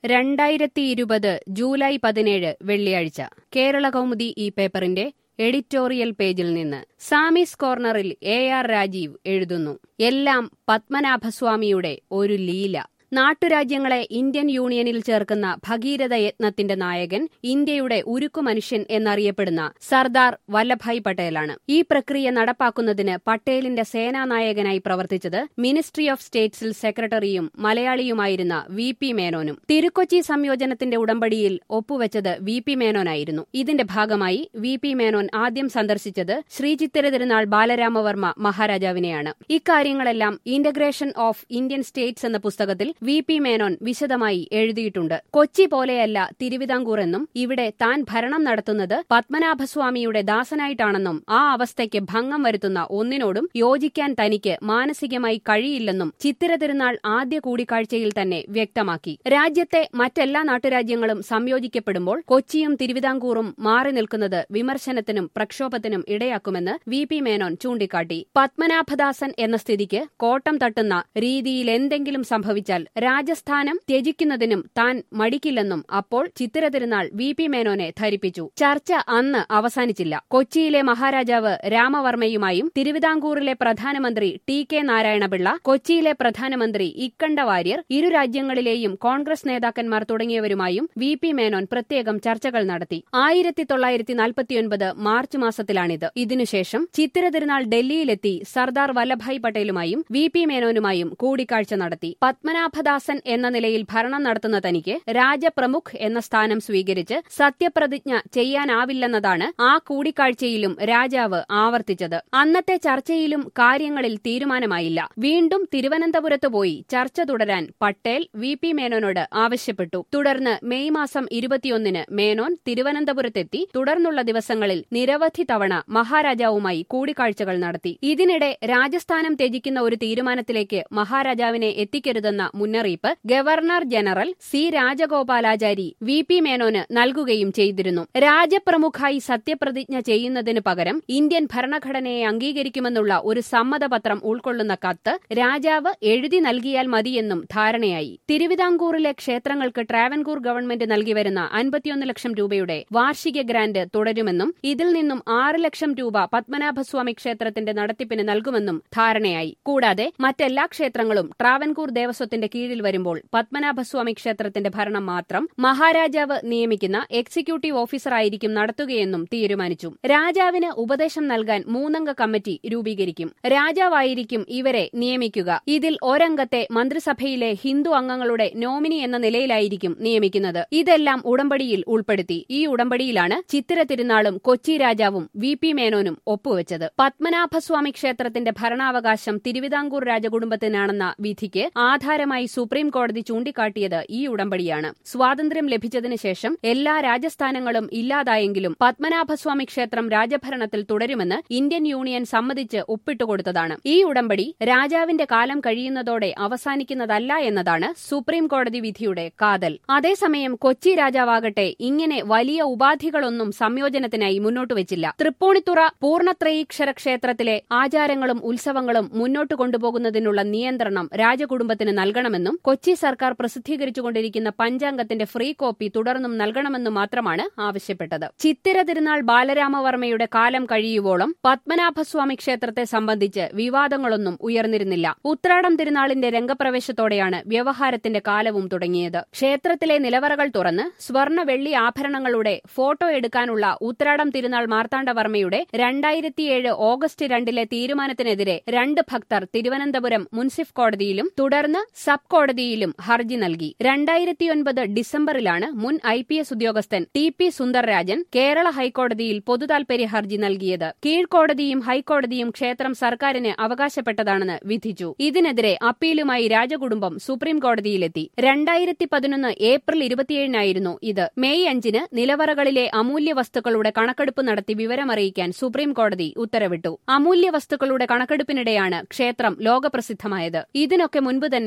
രണ്ടായിരത്തി ഇരുപത് ജൂലൈ പതിനേഴ് വെള്ളിയാഴ്ച കേരള കൗമുദി ഈ പേപ്പറിന്റെ എഡിറ്റോറിയൽ പേജിൽ നിന്ന് സാമീസ് കോർണറിൽ എ ആർ രാജീവ് എഴുതുന്നു എല്ലാം പത്മനാഭസ്വാമിയുടെ ഒരു ലീല നാട്ടുരാജ്യങ്ങളെ ഇന്ത്യൻ യൂണിയനിൽ ചേർക്കുന്ന ഭഗീരഥ യത്നത്തിന്റെ നായകൻ ഇന്ത്യയുടെ ഉരുക്കു മനുഷ്യൻ എന്നറിയപ്പെടുന്ന സർദാർ വല്ലഭായ് പട്ടേലാണ് ഈ പ്രക്രിയ നടപ്പാക്കുന്നതിന് പട്ടേലിന്റെ സേനാനായകനായി പ്രവർത്തിച്ചത് മിനിസ്ട്രി ഓഫ് സ്റ്റേറ്റ്സിൽ സെക്രട്ടറിയും മലയാളിയുമായിരുന്ന വി പി മേനോനും തിരുക്കൊച്ചി സംയോജനത്തിന്റെ ഉടമ്പടിയിൽ ഒപ്പുവെച്ചത് വി പി മേനോനായിരുന്നു ഇതിന്റെ ഭാഗമായി വി പി മേനോൻ ആദ്യം സന്ദർശിച്ചത് ശ്രീചിത്തിര തിരുനാൾ ബാലരാമവർമ്മ മഹാരാജാവിനെയാണ് ഇക്കാര്യങ്ങളെല്ലാം ഇന്റഗ്രേഷൻ ഓഫ് ഇന്ത്യൻ സ്റ്റേറ്റ്സ് എന്ന പുസ്തകത്തിൽ വി പി മേനോൻ വിശദമായി എഴുതിയിട്ടുണ്ട് കൊച്ചി പോലെയല്ല തിരുവിതാംകൂർ എന്നും ഇവിടെ താൻ ഭരണം നടത്തുന്നത് പത്മനാഭസ്വാമിയുടെ ദാസനായിട്ടാണെന്നും ആ അവസ്ഥയ്ക്ക് ഭംഗം വരുത്തുന്ന ഒന്നിനോടും യോജിക്കാൻ തനിക്ക് മാനസികമായി കഴിയില്ലെന്നും ചിത്തിര തിരുനാൾ ആദ്യ കൂടിക്കാഴ്ചയിൽ തന്നെ വ്യക്തമാക്കി രാജ്യത്തെ മറ്റെല്ലാ നാട്ടുരാജ്യങ്ങളും സംയോജിക്കപ്പെടുമ്പോൾ കൊച്ചിയും തിരുവിതാംകൂറും മാറി നിൽക്കുന്നത് വിമർശനത്തിനും പ്രക്ഷോഭത്തിനും ഇടയാക്കുമെന്ന് വി പി മേനോൻ ചൂണ്ടിക്കാട്ടി പത്മനാഭദാസൻ എന്ന സ്ഥിതിക്ക് കോട്ടം തട്ടുന്ന രീതിയിൽ എന്തെങ്കിലും സംഭവിച്ചാൽ രാജസ്ഥാനം ത്യജിക്കുന്നതിനും താൻ മടിക്കില്ലെന്നും അപ്പോൾ ചിത്തിര തിരുനാൾ വി പി മേനോനെ ധരിപ്പിച്ചു ചർച്ച അന്ന് അവസാനിച്ചില്ല കൊച്ചിയിലെ മഹാരാജാവ് രാമവർമ്മയുമായും തിരുവിതാംകൂറിലെ പ്രധാനമന്ത്രി ടി കെ നാരായണപിള്ള കൊച്ചിയിലെ പ്രധാനമന്ത്രി ഇക്കണ്ട വാര്യർ ഇരു രാജ്യങ്ങളിലെയും കോൺഗ്രസ് നേതാക്കന്മാർ തുടങ്ങിയവരുമായും വി പി മേനോൻ പ്രത്യേകം ചർച്ചകൾ നടത്തി ആയിരത്തി തൊള്ളായിരത്തി നാൽപ്പത്തിയൊൻപത് മാർച്ച് മാസത്തിലാണിത് ഇതിനുശേഷം ചിത്തിര തിരുനാൾ ഡൽഹിയിലെത്തി സർദാർ വല്ലഭായ് പട്ടേലുമായും വി പി മേനോനുമായും കൂടിക്കാഴ്ച നടത്തി പത്മനാഭദാസൻ എന്ന നിലയിൽ ഭരണം നടത്തുന്ന തനിക്ക് രാജപ്രമുഖ് എന്ന സ്ഥാനം സ്വീകരിച്ച് സത്യപ്രതിജ്ഞ ചെയ്യാനാവില്ലെന്നതാണ് ആ കൂടിക്കാഴ്ചയിലും രാജാവ് ആവർത്തിച്ചത് അന്നത്തെ ചർച്ചയിലും കാര്യങ്ങളിൽ തീരുമാനമായില്ല വീണ്ടും തിരുവനന്തപുരത്ത് പോയി ചർച്ച തുടരാൻ പട്ടേൽ വി പി മേനോനോട് ആവശ്യപ്പെട്ടു തുടർന്ന് മെയ് മാസം ഇരുപത്തിയൊന്നിന് മേനോൻ തിരുവനന്തപുരത്തെത്തി തുടർന്നുള്ള ദിവസങ്ങളിൽ നിരവധി തവണ മഹാരാജാവുമായി കൂടിക്കാഴ്ചകൾ നടത്തി ഇതിനിടെ രാജസ്ഥാനം ത്യജിക്കുന്ന ഒരു തീരുമാനത്തിലേക്ക് മഹാരാജാവിനെ എത്തിക്കരുതെന്ന മുന്നറിയിപ്പ് governor general C Rajagopalachari V P മേനോന് നൽകുകയും ചെയ്തിരുന്നു രാജപ്രമുഖായി സത്യപ്രതിജ്ഞ ചെയ്യുന്നതിന് പകരം ഇന്ത്യൻ ഭരണഘടനയെ അംഗീകരിക്കുമെന്നുള്ള ഒരു സമ്മതപത്രം ഉൾക്കൊള്ളുന്ന കത്ത് രാജാവ് എഴുതി നൽകിയാൽ മതിയെന്നും ധാരണയായി തിരുവിതാംകൂറിലെ ക്ഷേത്രങ്ങൾക്ക് ട്രാവൻകൂർ ഗവൺമെന്റ് നൽകിവരുന്ന അൻപത്തിയൊന്ന് ലക്ഷം രൂപയുടെ വാർഷിക ഗ്രാന്റ് തുടരുമെന്നും ഇതിൽ നിന്നും ആറ് ലക്ഷം രൂപ പത്മനാഭസ്വാമി ക്ഷേത്രത്തിന്റെ നടത്തിപ്പിന് നൽകുമെന്നും ധാരണയായി കൂടാതെ മറ്റെല്ലാ ക്ഷേത്രങ്ങളും ട്രാവൻകൂർ ദേവസ്വത്തിന്റെ കീഴിൽ വരുമ്പോൾ പത്മനാഭസ്വാമി ക്ഷേത്രത്തിന്റെ ഭരണം മാത്രം മഹാരാജാവ് നിയമിക്കുന്ന എക്സിക്യൂട്ടീവ് ഓഫീസറായിരിക്കും നടത്തുകയെന്നും തീരുമാനിച്ചു രാജാവിന് ഉപദേശം നൽകാൻ മൂന്നംഗ കമ്മിറ്റി രൂപീകരിക്കും രാജാവായിരിക്കും ഇവരെ നിയമിക്കുക ഇതിൽ ഒരംഗത്തെ മന്ത്രിസഭയിലെ ഹിന്ദു അംഗങ്ങളുടെ നോമിനി എന്ന നിലയിലായിരിക്കും നിയമിക്കുന്നത് ഇതെല്ലാം ഉടമ്പടിയിൽ ഉൾപ്പെടുത്തി ഈ ഉടമ്പടിയിലാണ് ചിത്തിര തിരുനാളും കൊച്ചി രാജാവും വി പി മേനോനും ഒപ്പുവെച്ചത് പത്മനാഭസ്വാമി ക്ഷേത്രത്തിന്റെ ഭരണാവകാശം തിരുവിതാംകൂർ രാജകുടുംബത്തിനാണെന്ന വിധിക്ക് ആധാരമായി സുപ്രീം കോടതി ചൂണ്ടിക്കാട്ടിയത് ഈ ഉടമ്പടിയാണ് സ്വാതന്ത്ര്യം ലഭിച്ചതിനു ശേഷം എല്ലാ രാജസ്ഥാനങ്ങളും ഇല്ലാതായെങ്കിലും പത്മനാഭസ്വാമി ക്ഷേത്രം രാജഭരണത്തിൽ തുടരുമെന്ന് ഇന്ത്യൻ യൂണിയൻ സമ്മതിച്ച് ഒപ്പിട്ടുകൊടുത്തതാണ് ഈ ഉടമ്പടി രാജാവിന്റെ കാലം കഴിയുന്നതോടെ അവസാനിക്കുന്നതല്ല എന്നതാണ് സുപ്രീം കോടതി വിധിയുടെ കാതൽ അതേസമയം കൊച്ചി രാജാവാകട്ടെ ഇങ്ങനെ വലിയ ഉപാധികളൊന്നും സംയോജനത്തിനായി മുന്നോട്ട് വെച്ചില്ല തൃപ്പൂണിത്തുറ പൂർണ്ണത്രയീക്ഷര ക്ഷേത്രത്തിലെ ആചാരങ്ങളും ഉത്സവങ്ങളും മുന്നോട്ട് കൊണ്ടുപോകുന്നതിനുള്ള നിയന്ത്രണം രാജകുടുംബത്തിന് നൽകണമെന്നും കൊച്ചി സർക്കാർ പ്രസിദ്ധീകരിച്ചുകൊണ്ടിരിക്കുന്ന പഞ്ചാംഗത്തിന്റെ ഫ്രീ കോപ്പി തുടർന്നും നൽകണമെന്നും മാത്രമാണ് ആവശ്യപ്പെട്ടത് ചിത്തിര തിരുനാൾ ബാലരാമവർമ്മയുടെ കാലം കഴിയുവോളം പത്മനാഭസ്വാമി ക്ഷേത്രത്തെ സംബന്ധിച്ച് വിവാദങ്ങളൊന്നും ഉയർന്നിരുന്നില്ല ഉത്രാടം തിരുനാളിന്റെ രംഗപ്രവേശത്തോടെയാണ് വ്യവഹാരത്തിന്റെ കാലവും തുടങ്ങിയത് ക്ഷേത്രത്തിലെ നിലവറകൾ തുറന്ന് സ്വർണ്ണ വെള്ളി ആഭരണങ്ങളുടെ ഫോട്ടോ എടുക്കാനുള്ള ഉത്രാടം തിരുനാൾ മാർത്താണ്ഡവർമ്മയുടെ രണ്ടായിരത്തിയേഴ് ഓഗസ്റ്റ് രണ്ടിലെ തീരുമാനത്തിനെതിരെ രണ്ട് ഭക്തർ തിരുവനന്തപുരം മുൻസിഫ് കോടതിയിലും തുടർന്ന് സബ് കോടതിയിലും ഹർജി നൽകി രണ്ടായിരത്തിയൊൻപത് ഡിസംബറിലാണ് മുൻ ഐ പി എസ് ഉദ്യോഗസ്ഥൻ ടി പി സുന്ദർരാജൻ കേരള ഹൈക്കോടതിയിൽ പൊതുതാൽപര്യ ഹർജി നൽകിയത് കീഴ്ക്കോടതിയും ഹൈക്കോടതിയും ക്ഷേത്രം സർക്കാരിന് അവകാശപ്പെട്ടതാണെന്ന് വിധിച്ചു ഇതിനെതിരെ അപ്പീലുമായി രാജകുടുംബം സുപ്രീം കോടതിയിലെത്തി രണ്ടായിരത്തി പതിനൊന്ന് ഏപ്രിൽ ഇരുപത്തിയേഴിനായിരുന്നു ഇത് മെയ് അഞ്ചിന് നിലവറകളിലെ അമൂല്യ വസ്തുക്കളുടെ കണക്കെടുപ്പ് നടത്തി വിവരമറിയിക്കാൻ സുപ്രീം കോടതി ഉത്തരവിട്ടു അമൂല്യ വസ്തുക്കളുടെ കണക്കെടുപ്പിനിടെയാണ് ക്ഷേത്രം ലോകപ്രസിദ്ധമായത് ഇതിനൊക്കെ മുൻപ് തന്നെ ഒറ്റ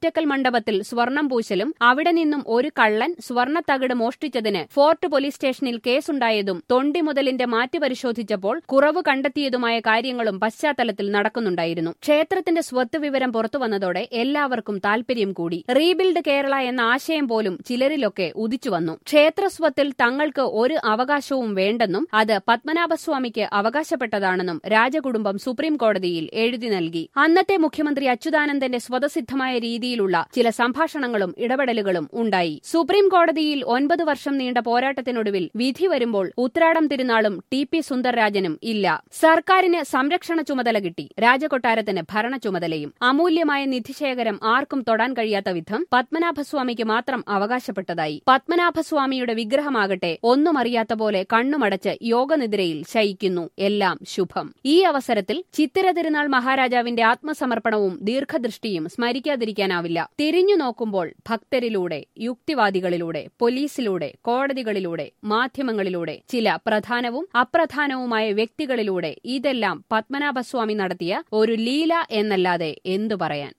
ആറ്റക്കൽ മണ്ഡപത്തിൽ സ്വർണം പൂശലും അവിടെ നിന്നും ഒരു കള്ളൻ സ്വർണ്ണത്തകിട് മോഷ്ടിച്ചതിന് ഫോർട്ട് പോലീസ് സ്റ്റേഷനിൽ കേസുണ്ടായതും തൊണ്ടി മുതലിന്റെ മാറ്റി പരിശോധിച്ചപ്പോൾ കുറവ് കണ്ടെത്തിയതുമായ കാര്യങ്ങളും പശ്ചാത്തലത്തിൽ നടക്കുന്നുണ്ടായിരുന്നു ക്ഷേത്രത്തിന്റെ സ്വത്ത് വിവരം പുറത്തുവന്നതോടെ എല്ലാവർക്കും താൽപര്യം കൂടി റീബിൽഡ് കേരള എന്ന ആശയം പോലും ചിലരിലൊക്കെ ഉദിച്ചു വന്നു ക്ഷേത്രസ്വത്തിൽ തങ്ങൾക്ക് ഒരു അവകാശവും വേണ്ടെന്നും അത് പത്മനാഭസ്വാമിക്ക് അവകാശപ്പെട്ടതാണെന്നും രാജകുടുംബം സുപ്രീം കോടതിയിൽ എഴുതി നൽകി അന്നത്തെ മുഖ്യമന്ത്രി അച്യുതാനന്ദന്റെ സ്വതസിദ്ധമായ രീതിയിലുള്ള ചില സംഭാഷണങ്ങളും ഇടപെടലുകളും ഉണ്ടായി സുപ്രീം കോടതിയിൽ ഒൻപത് വർഷം നീണ്ട പോരാട്ടത്തിനൊടുവിൽ വിധി വരുമ്പോൾ ഉത്രാടം തിരുനാളും ടി പി സുന്ദർരാജനും ഇല്ല സർക്കാരിന് സംരക്ഷണ ചുമതല കിട്ടി രാജകൊട്ടാരത്തിന് ഭരണ ചുമതലയും അമൂല്യമായ നിധിശേഖരം ആർക്കും തൊടാൻ കഴിയാത്ത വിധം പത്മനാഭസ്വാമിക്ക് മാത്രം അവകാശപ്പെട്ടതായി പത്മനാഭസ്വാമിയുടെ വിഗ്രഹമാകട്ടെ ഒന്നും അറിയാത്ത പോലെ കണ്ണുമടച്ച് യോഗനിദ്രയിൽ ശയിക്കുന്നു എല്ലാം ശുഭം ഈ അവസരത്തിൽ ചിത്തിര തിരുനാൾ മഹാരാജാവിന്റെ ആത്മസമർപ്പണവും ദീർഘദൃഷ്ടിയും സ്മരിക്കാതിരിക്കാനാവില്ല തിരിഞ്ഞു നോക്കുമ്പോൾ ഭക്തരിലൂടെ യുക്തിവാദികളിലൂടെ പോലീസിലൂടെ കോടതികളിലൂടെ മാധ്യമങ്ങളിലൂടെ ചില പ്രധാനവും അപ്രധാനവുമായ വ്യക്തികളിലൂടെ ഇതെല്ലാം പത്മനാഭസ്വാമി നടത്തിയ ഒരു ലീല എന്നല്ലാതെ എന്തു പറയാൻ